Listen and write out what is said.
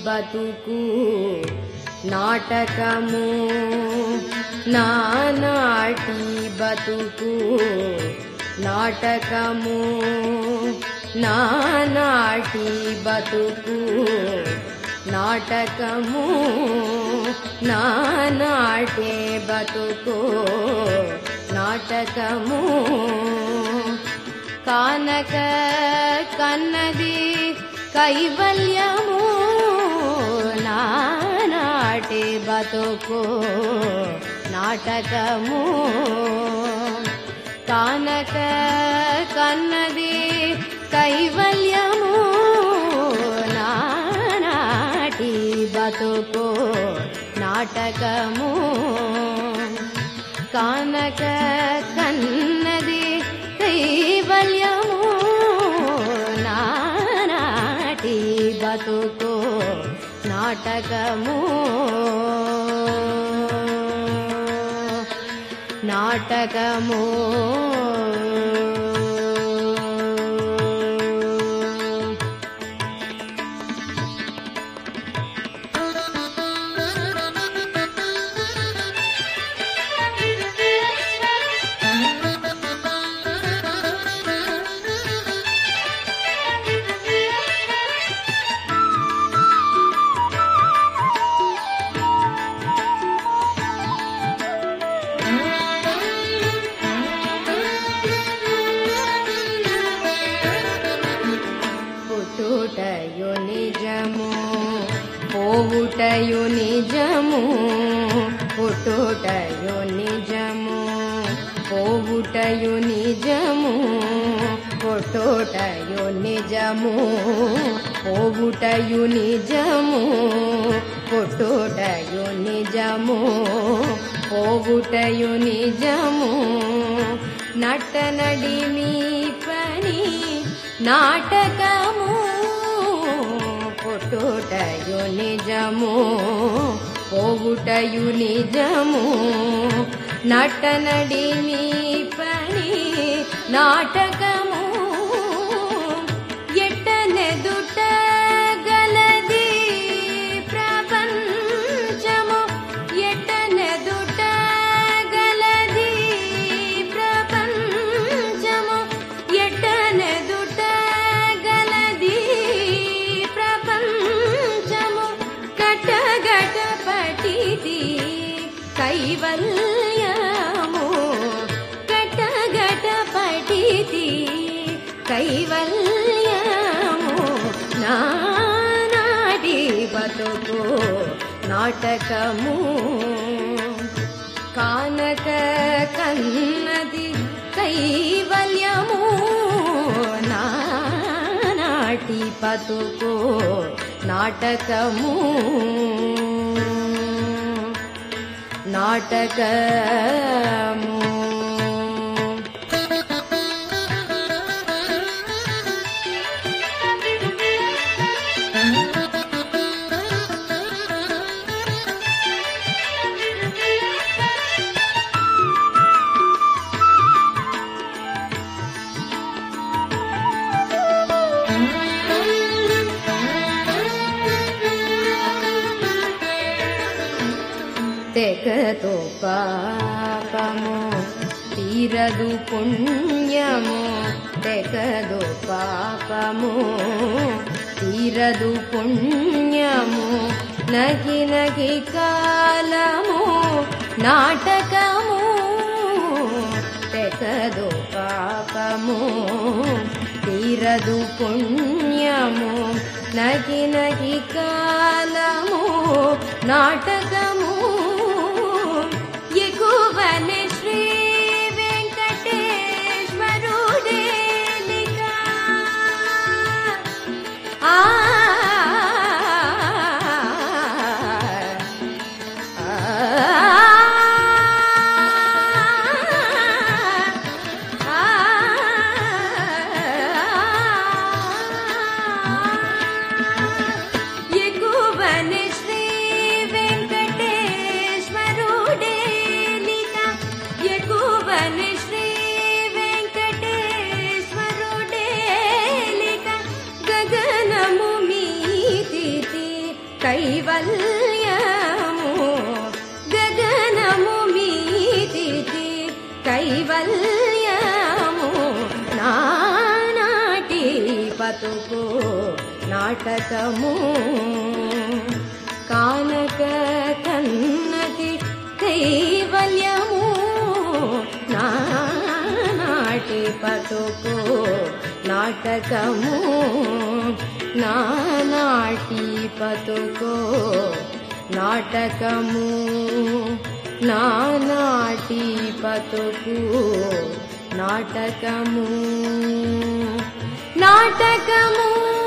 బతుకు నాటకము నానాటి బతుకు నాటకము నానాటి బతుకు నాటకము నానాటే బతుకు నాటకము కానక కన్నది కైవల్యము నానాటి బతుకు నాటకము కానక కన్నది కైవల్యము నానాటి బతుకు నాటకము కానక కన్నది కైవల్యము నానాటి బతుకు నాటకము నాటకము పుట్టుటయు నిజము పోవుటయు నిజము పుట్టుటయు నిజము పోవుటయు నిజము పుట్టుటయు నిజము పోవుటయు నిజము పుట్టుటయు నిజము పోవుటయు నిజము నటనడి మీ పని నాటకము పుట్టుటయు నిజము పోవుటయు నిజము నటనడి మీ పని నాటకము ఎట్టనెదుట గలది ప్రపంచము ఎట్టనెదుట గలది ప్రపంచము ఎట్టనెదుట గలది ప్రపంచము కటగట పటిది కైవల్యము కటగట పటిది కైవల్యము నానాటి బతుకు నాటకము కానక కన్నది కైవల్యము నానాటి బతుకు నాటకము నాటకము తెగతో పాపము తీరదు పుణ్యము తెగదు పాపము తీరదు పుణ్యము నగి నగి కాలము నాటకము తెగదు పాపము తీరదు పుణ్యము నగి నగి కాలము నాటకము ఎగువని శ్రీ వెంకటేశ్వరుడేలిగా ఆ ఎగువని శ్రీ వెంకటేశ్వరుడేలిగా కైవల్యము గగనము మీదిది కైవల్యము నానాటి పతుకు నాటకము కానక కన్నది కైవల్యము నానాటి పతుకు నాటకము నానాటి పతుకు నాటకము నానాటి పతుకు నాటకము నాటకము